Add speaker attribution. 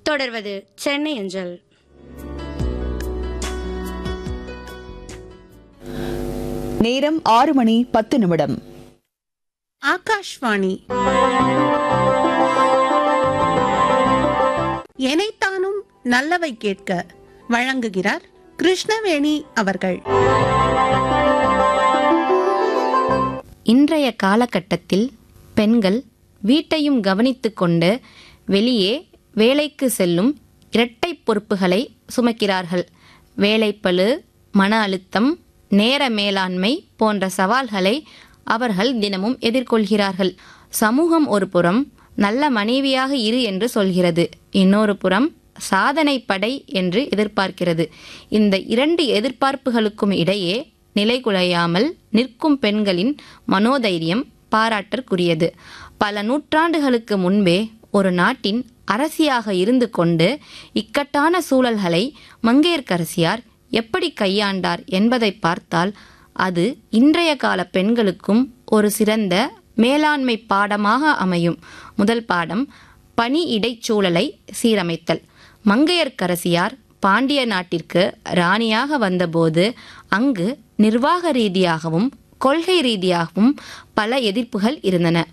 Speaker 1: தொடர்வது சென்னை அஞ்சல்
Speaker 2: நேரம் ஆறு மணி பத்து நிமிடம்
Speaker 3: ஆகாஷ்வாணி எனைத்தானும் நல்லவை கேட்க வழங்குகிறார் கிருஷ்ணவேணி அவர்கள்
Speaker 4: இன்றைய காலகட்டத்தில் பெண்கள் வீட்டையும் கவனித்துக் கொண்டு வெளியே வேலைக்கு செல்லும் இரட்டை பொறுப்புகளை சுமக்கிறார்கள் வேலைப்பளு மன அழுத்தம் நேர மேலாண்மை போன்ற சவால்களை அவர்கள் தினமும் எதிர்கொள்கிறார்கள் சமூகம் ஒரு புறம் நல்ல மனைவியாக இரு என்று சொல்கிறது இன்னொரு புறம் சாதனை படை என்று எதிர்பார்க்கிறது இந்த இரண்டு எதிர்பார்ப்புகளுக்கும் இடையே நிலைகுலையாமல் நிற்கும் பெண்களின் மனோதைரியம் பாராட்டற்குரியது பல நூற்றாண்டுகளுக்கு முன்பே ஒரு நாட்டின் அரசியாக இருந்து கொண்டு இக்கட்டான சூழல்களை மங்கையர்க்கரசியார் எப்படி கையாண்டார் என்பதை பார்த்தால் அது இன்றைய கால பெண்களுக்கும் ஒரு சிறந்த மேலாண்மை பாடமாக அமையும் முதல் பாடம் பணி இடைச்சூழலை சீரமைத்தல் மங்கையர்க்கரசியார் பாண்டிய நாட்டிற்கு ராணியாக வந்தபோது அங்கு நிர்வாக ரீதியாகவும் கொள்கை ரீதியாகவும் பல எதிர்ப்புகள் இருந்தன